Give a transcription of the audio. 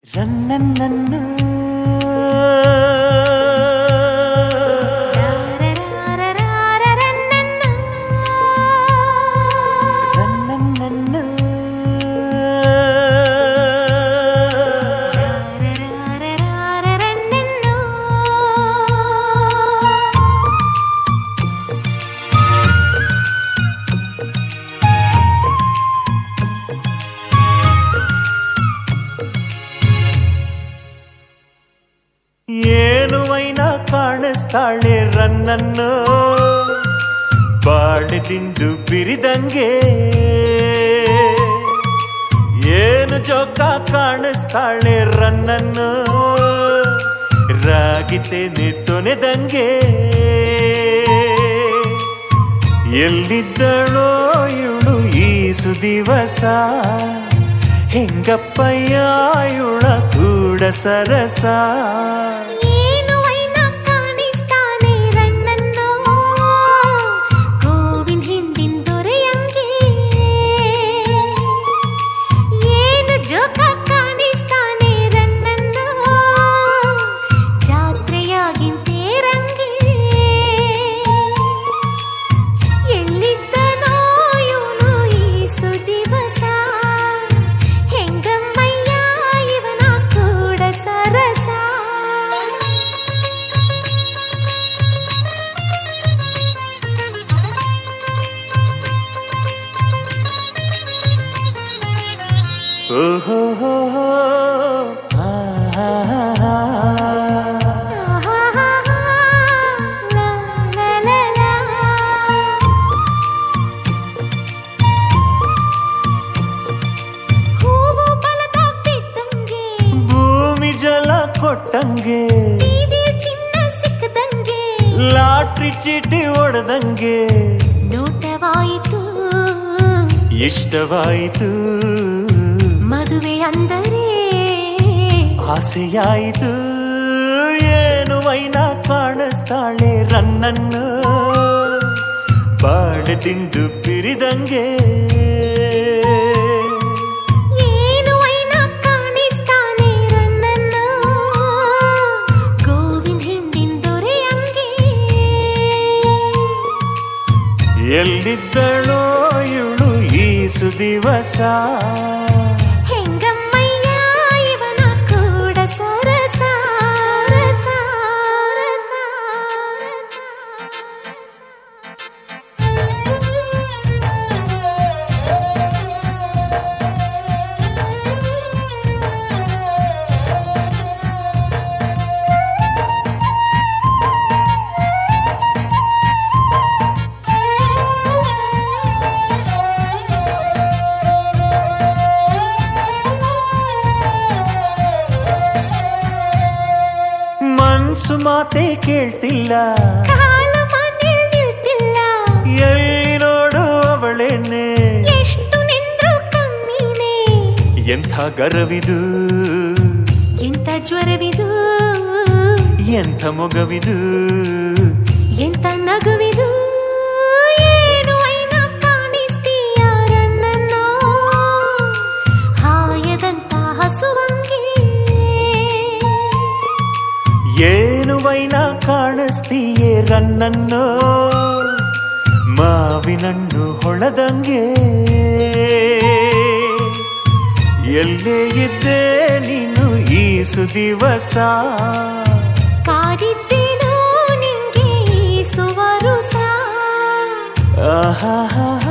ರನ್ನನ್ನನ್ನ ರನ್ನನ್ನನ್ನ ಏನು ವೈನ ಕಾಣಿಸ್ತಾಳೆ ರನ್ನನ್ನು ಬಾಳೆದಿಂಡು ಬಿರಿದಂಗೆ ಏನು ಜೋಕ ಕಾಣಿಸ್ತಾಳೆ ರನ್ನನ್ನು ರಾಗಿತೇನೆ ತೊನೆದಂಗೆ ಎಲ್ಲಿದ್ದಳೋ ಇವಳು ಈ ಸುದಿವಸ ಹೆಂಗಪ್ಪಯ್ಯ ಇವಳ ಕೂಡ ಸರಸ ಜೋಕ ಕಾಣಿಸ್ತಾನೆ ರನ್ನನ್ನ ಜಾತ್ರೆಯಾಗಿಂತೆ ರಂಗೆ ಎಲ್ಲಿದ್ದನೋ ಇವನು ಈ ಸುದಿವಸ ಹೆಂಗಮ್ಮಯ್ಯ ಇವನ ಕೂಡ ಸರಸ ಓಹೋ ಹೋ ಹೋ. ಆ, ಆ, ಆ, ಆ. ಲಾ, ಲಾ, ಲಾ, ಲಾ. ಹೂವು ಬಲದಾಗ ಬಿದ್ದಂಗೆ ಭೂಮಿ ಜಲ ಕೊಟ್ಟಂಗೆ ಬೀದಿ ಚಿನ್ನ ಸಿಕ್ಕದಂಗೆ ಲಾಟ್ರಿ ಚೀಟಿ ಹೊಡೆದಂಗೆ ನೋಟವಾಯಿತು ಇಷ್ಟವಾಯಿತು ಮದುವೆ ಅಂದರೆ ಆಸೆಯಾಯಿತು ಏನು ವೈನ ಕಾಣಿಸ್ತಾಳೆ ರನ್ನನ್ನು ಬಾಳೆದಿಂಡು ಪಿರಿದಂಗೆ ಏನು ವೈನ ಕಾಣಿಸ್ತಾನೆ ರನ್ನನ್ನ ಗೋವಿಂದ ಹಿಂದಿನ ದೊರೆಯಂಗೆ ಎಲ್ಲಿದ್ದಳೋ ಇವಳು ಈ ಸುದಿವಸ ಹೆಂಗಮ್ಮಯ್ಯ ಇವನ ಕೂಡ ಸರಸ ರಸ, ರಸ, ಮನ್ಸು ಮಾತೆ ಕೇಳ್ತಿಲ್ಲ ಕಾಲ ಮನೇಲ್ ನಿಲ್ತಿಲ್ಲ ಎಲ್ಲಿ ನೋಡು ಅವಳೇನೆ ಎಷ್ಟು ನಿಂದ್ರು ಕಮ್ಮಿನೇ ಎಂಥ ಗರವಿದು ಎಂತ ಜ್ವರವಿದು ಎಂಥ ಮೊಗವಿದು ಎಂತ ನಗುವಿದು ಏನು ಐನ ಕಾಣಿಸ್ತೀಯ ರನ್ನನ್ನ ಹಾಯದಂತ ಹಸುವಂಗೆ ಏನು ವೈನ ಕಾಣಿಸ್ತೀಯೇ ರನ್ನನ್ನು ಮಾವಿನಣ್ಣು ಹೊಳದಂಗೆ ಎಲ್ಲೇ ಇದ್ದೆ ನೀನು ಈ ಸುದಿವಸ ಕಾದಿದ್ದೇನೋ ನಿಂಗೆ ಸುವರುಸ ಆಹಾ